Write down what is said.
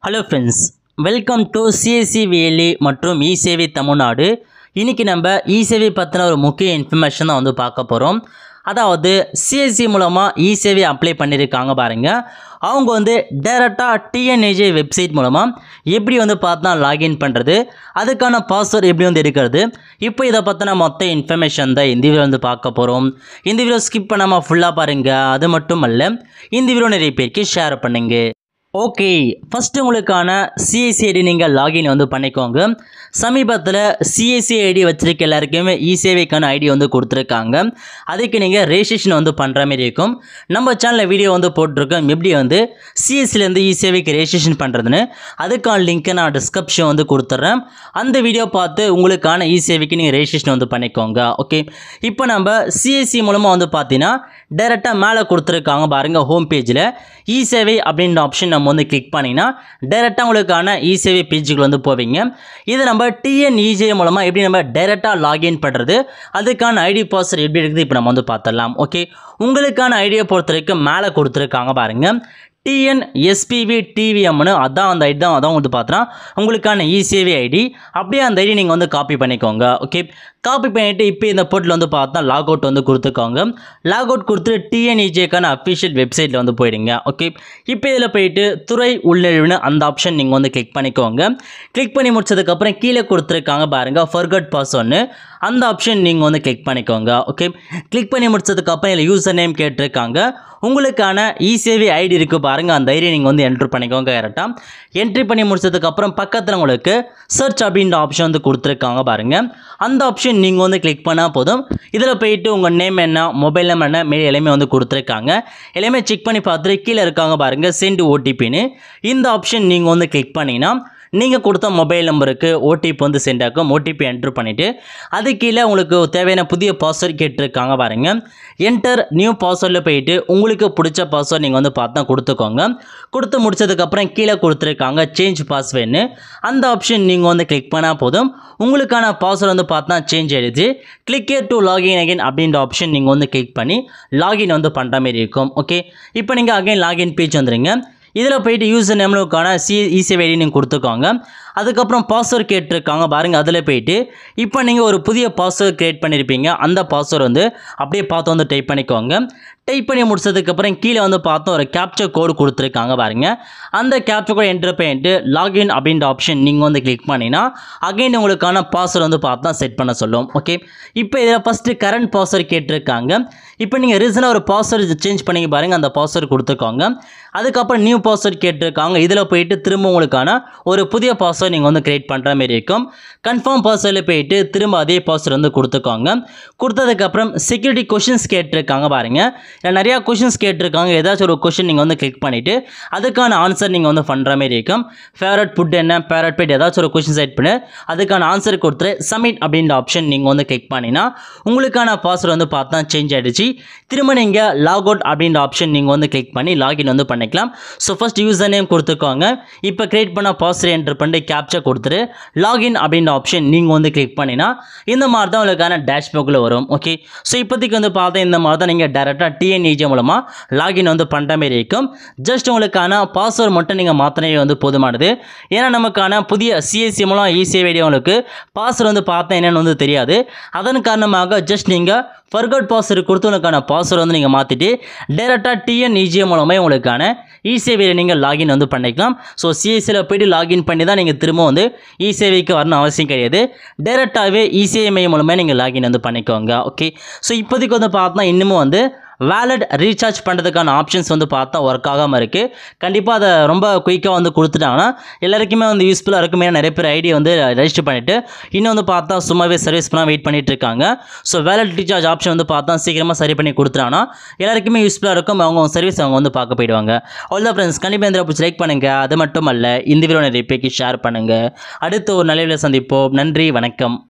hello friends welcome to C S C valley மற்றும் இ சேவை தமிழ்நாடு இன்றைக்கி நம்ம இ சேவை பற்றின ஒரு முக்கிய இன்ஃபர்மேஷன் தான் வந்து பார்க்க போகிறோம் அதாவது சிஎஸ்சி மூலமாக இ சேவை அப்ளை பண்ணியிருக்காங்க பாருங்கள் அவங்க வந்து டேரெக்டாக டிஎன்ஏஜே வெப்சைட் மூலமாக எப்படி வந்து பார்த்தா லாகின் பண்ணுறது அதுக்கான பாஸ்வேர்டு எப்படி வந்து எடுக்கிறது இப்போ இதை பற்றின மொத்த இன்ஃபர்மேஷன் தான் இந்த வீடியோ வந்து பார்க்க போகிறோம் இந்த வீடியோ ஸ்கிப் பண்ணாமல் ஃபுல்லாக பாருங்கள் அது மட்டும் அல்ல இந்த வீடியோ நிறைய பேருக்கு ஷேர் பண்ணுங்க ஓகே ஃபஸ்ட்டு உங்களுக்கான சிஎஸ்சி ஐடி நீங்கள் லாகின் வந்து பண்ணிக்கோங்க சமீபத்தில் சிஎஸ்சி ஐடி வச்சிருக்க எல்லாருக்குமே இ சேவைக்கான ஐடி வந்து கொடுத்துருக்காங்க அதுக்கு நீங்கள் ரெஜிஸ்ட்ரேஷன் வந்து பண்ணுற மாதிரி இருக்கும் நம்ம சேனலில் வீடியோ வந்து போட்டிருக்கோம் எப்படி வந்து சிஎஸ்சிலேருந்து இ சேவைக்கு ரெஜிஸ்ட்ரேஷன் பண்ணுறதுன்னு அதுக்கான லிங்க்கை நான் டிஸ்கிரிப்ஷன் வந்து கொடுத்துட்றேன் அந்த வீடியோ பார்த்து உங்களுக்கான இ சேவைக்கு நீங்கள் ரெஜிஸ்ட்ரேஷன் வந்து பண்ணிக்கோங்க ஓகே இப்போ நம்ம சிஎஸ்சி மூலமாக வந்து பார்த்தீங்கன்னா டைரெக்டாக மேலே கொடுத்துருக்காங்க பாருங்கள் ஹோம் பேஜில் இ சேவை அப்படின்ற ஆப்ஷன் நம்ம வந்து கிளிக் பண்ணிங்கன்னா டைரெக்டாக உங்களுக்கான இ சேவை பேஜுக்கு வந்து போவீங்க இது நம்ம டிஎன்இஜே மூலமாக எப்படி நம்ம டைரெக்டாக லாகின் பண்ணுறது அதுக்கான ஐடி பாஸ்வேர்ட் எப்படி இருக்குது இப்போ நம்ம வந்து பார்த்துடலாம் ஓகே உங்களுக்கான ஐடியை பொறுத்த வரைக்கும் மேலே கொடுத்துருக்காங்க பாருங்கள் டிஎன் எஸ்பிவி டிவிஎம்னு அதான் அந்த ஐடி தான் அதான் வந்து பார்த்தோன்னா உங்களுக்கான இசிவி ஐடி அப்படியே அந்த ஐடி நீங்கள் வந்து காப்பி பண்ணிக்கோங்க ஓகே காப்பி பண்ணிவிட்டு இப்போ இந்த போர்ட்டில் வந்து பார்த்தா லாக் அவுட் வந்து கொடுத்துக்கோங்க லாக் அவுட் கொடுத்துட்டு டிஎன்இஜேக்கான அஃபிஷியல் வெப்சைட்டில் வந்து போயிடுங்க ஓகே இப்போ இதில் போயிட்டு துறை உள்நுழைவுன்னு அந்த ஆப்ஷன் நீங்கள் வந்து கிளிக் பண்ணிக்கோங்க கிளிக் பண்ணி முடிச்சதுக்கப்புறம் கீழே கொடுத்துருக்காங்க பாருங்கள் ஃபர்கட் பாஸ்வேர்ட்னு அந்த ஆப்ஷன் நீங்கள் வந்து கிளிக் பண்ணிக்கோங்க ஓகே கிளிக் பண்ணி முடிச்சதுக்கப்புறம் இதில் யூசர் நேம் கேட்டிருக்காங்க உங்களுக்கான இசேவை ஐடி இருக்குது பாருங்கள் அந்த ஐடியை நீங்கள் வந்து என்ட்ரு பண்ணிக்கோங்க கரெக்டாக என்ட்ரி பண்ணி முடிச்சதுக்கப்புறம் பக்கத்தில் உங்களுக்கு சர்ச் அப்படின்ற ஆப்ஷன் வந்து கொடுத்துருக்காங்க பாருங்கள் அந்த ஆப்ஷன் நீங்கள் வந்து கிளிக் பண்ணால் போதும் இதில் போயிட்டு உங்கள் நேம் என்ன மொபைல் நம்பர் என்ன மெயில் எல்லாமே வந்து கொடுத்துருக்காங்க எல்லாமே செக் பண்ணி பார்த்துட்டு கீழே இருக்காங்க பாருங்கள் சென்ட் ஓடிபின்னு இந்த ஆப்ஷன் நீங்கள் வந்து கிளிக் பண்ணிங்கன்னா நீங்கள் கொடுத்த மொபைல் நம்பருக்கு ஓடிபி வந்து சென்ட் ஆகும் ஓடிபி என்ட்ரு பண்ணிவிட்டு அது கீழே உங்களுக்கு தேவையான புதிய பாஸ்வேர்ட் கேட்டிருக்காங்க பாருங்கள் என்டர் நியூ பாஸ்வேர்டில் போயிட்டு உங்களுக்கு பிடிச்ச பாஸ்வேர்ட் நீங்கள் வந்து பார்த்தா கொடுத்துக்கோங்க கொடுத்து முடிச்சதுக்கப்புறம் கீழே கொடுத்துருக்காங்க சேஞ்ச் பாஸ்வேர்டுன்னு அந்த ஆப்ஷன் நீங்கள் வந்து கிளிக் பண்ணால் போதும் உங்களுக்கான பாஸ்வேர்டு வந்து பார்த்தா சேஞ்ச் ஆகிடுச்சு கிளிக் டு லாகின் அகைன் அப்படின்ற ஆப்ஷன் நீங்கள் வந்து கிளிக் பண்ணி லாகின் வந்து பண்ணுற மாதிரி இருக்கும் ஓகே இப்போ நீங்கள் அகைன் லாகின் பேஜ் வந்துடுங்க இதில் போயிட்டு யூசர் நேம்லுக்கான சி இசிஐ ஐடி நீங்கள் கொடுத்துக்கோங்க அதுக்கப்புறம் பாஸ்வேர்ட் கேட்டிருக்காங்க பாருங்கள் அதில் போயிட்டு இப்போ நீங்கள் ஒரு புதிய பாஸ்வேர்ட் க்ரியேட் பண்ணியிருப்பீங்க அந்த பாஸ்வேர்டு வந்து அப்படியே பார்த்து வந்து டைப் பண்ணிக்கோங்க டைப் பண்ணி முடிச்சதுக்கப்புறம் கீழே வந்து பார்த்தோம் ஒரு கேப்சர் கோடு கொடுத்துருக்காங்க பாருங்க அந்த கேப்சர் கோடு என்ட்ரு பண்ணிட்டு லாகின் அப்படின்ற ஆப்ஷன் நீங்கள் வந்து கிளிக் பண்ணினா அகைன் உங்களுக்கான பாஸ்வேர்டு வந்து பார்த்தா செட் பண்ண சொல்லும் ஓகே இப்போ இதில் ஃபஸ்ட்டு கரண்ட் பாஸ்வேர்டு கேட்டிருக்காங்க இப்போ நீங்கள் ரீசனாக ஒரு பாஸ்வேர்டு சேஞ்ச் பண்ணி பாருங்கள் அந்த பாஸ்வேர்டு கொடுத்துக்கோங்க அதுக்கப்புறம் நியூ பாஸ்வேர்டு கேட்டிருக்காங்க இதில் போயிட்டு திரும்ப உங்களுக்கான ஒரு புதிய பாஸ்வேர்டு நீங்கள் வந்து க்ரியேட் பண்ணுற மாதிரி இருக்கும் கன்ஃபார்ம் பாஸ்வேர்டில் போயிட்டு திரும்ப அதே பாஸ்வேர்டு வந்து கொடுத்துக்கோங்க கொடுத்ததுக்கப்புறம் செக்யூரிட்டி கொஷின்ஸ் கேட்டிருக்காங்க பாருங்கள் இதில் நிறையா கொஷின்ஸ் கேட்டிருக்காங்க ஏதாச்சும் ஒரு கொஷின் நீங்கள் வந்து கிளிக் பண்ணிவிட்டு அதுக்கான ஆன்சர் நீங்கள் வந்து பண்ணுற மாதிரி இருக்கும் ஃபேவரட் ஃபுட் என்ன ஃபேவரட் பெட் ஏதாச்சும் ஒரு கொஷின் செட் பண்ணி அதுக்கான ஆன்சர் கொடுத்துட்டு சப்மிட் அப்படின்ற ஆப்ஷன் நீங்கள் வந்து கிளிக் பண்ணினா உங்களுக்கான பாஸ்வேர்டு வந்து பார்த்தா சேஞ்ச் ஆகிடுச்சு திரும்ப நீங்கள் லாக் அவுட் அப்படின்ற ஆப்ஷன் நீங்கள் வந்து கிளிக் பண்ணி லாகின் வந்து பண்ணிக்கலாம் ஸோ ஃபஸ்ட் யூசர் நேம் கொடுத்துக்கோங்க இப்போ கிரியேட் பண்ண பாஸ்வேர்டு என்ட்ரு பண்ணிட்டு கேப்சர் கொடுத்துட்டு லாகின் அப்படின்ற ஆப்ஷன் நீங்கள் வந்து கிளிக் பண்ணினா இந்த மாதிரி தான் உங்களுக்கான டேஷ்போக்கில் வரும் ஓகே ஸோ இப்போதைக்கு வந்து பார்த்தா இந்த மாதிரி தான் நீங்கள் டேரெக்டாக டிஎன்இஜே மூலமாக லாகின் வந்து பண்ணுற மாதிரி இருக்கும் ஜஸ்ட் உங்களுக்கான பாஸ்வேர்டு மட்டும் நீங்கள் மாற்றினே வந்து போதுமானது ஏன்னா நமக்கான புதிய சிஎஸ்சி மூலம் இசிஐடி உங்களுக்கு பாஸ்வேர்டு வந்து பார்த்தா என்னென்னு வந்து தெரியாது அதன் காரணமாக ஜஸ்ட் நீங்கள் ஃபர்கட் பாஸ்வேர்டு கொடுத்து உங்களுக்கான பாஸ்வேர்டு வந்து நீங்கள் மாற்றிட்டு டேரெக்டாக டிஎன்இஜே மூலமாக உங்களுக்கான இசேவையில் நீங்கள் லாகின் வந்து பண்ணிக்கலாம் ஸோ சிஎஸ்சியில் போய்ட்டு லாகின் பண்ணி தான் நீங்கள் திரும்ப வந்து இசேவைக்கு வரணும் அவசியம் கிடையாது டேரெக்டாகவே இசிஐஎம்ஐ மூலமாக நீங்கள் லாகின் வந்து பண்ணிக்கோங்க ஓகே ஸோ இப்போதைக்கு வந்து பார்த்தா இன்னமும் வந்து வேலட் ரீசார்ஜ் பண்ணுறதுக்கான ஆப்ஷன்ஸ் வந்து பார்த்தா ஒர்க் ஆகாமல் இருக்குது கண்டிப்பாக அதை ரொம்ப குயிக்காக வந்து கொடுத்துட்டாங்கன்னா எல்லாருக்குமே வந்து யூஸ்ஃபுல்லாக இருக்குமே நிறைய பேர் ஐடி வந்து ரெஜிஸ்டர் பண்ணிவிட்டு இன்னும் வந்து பார்த்தா சும்மாவே சர்வீஸ் பண்ணால் வெயிட் பண்ணிட்டு இருக்காங்க ஸோ வேலட் ரீசார்ஜ் ஆப்ஷன் வந்து பார்த்தா சீக்கிரமாக சரி பண்ணி கொடுத்துட்டாங்கன்னா எல்லாருக்குமே யூஸ்ஃபுல்லாக இருக்கும் அவங்க சர்வீஸ் அவங்க வந்து பார்க்க போயிடுவாங்க அவ்வளோ ஃப்ரெண்ட்ஸ் கண்டிப்பாக இந்த பிடிச்சி லைக் பண்ணுங்கள் அது மட்டும் அல்ல இந்த வீடியோ நிறைய பேருக்கு ஷேர் பண்ணுங்கள் அடுத்த ஒரு நல்ல சந்திப்போம் நன்றி வணக்கம்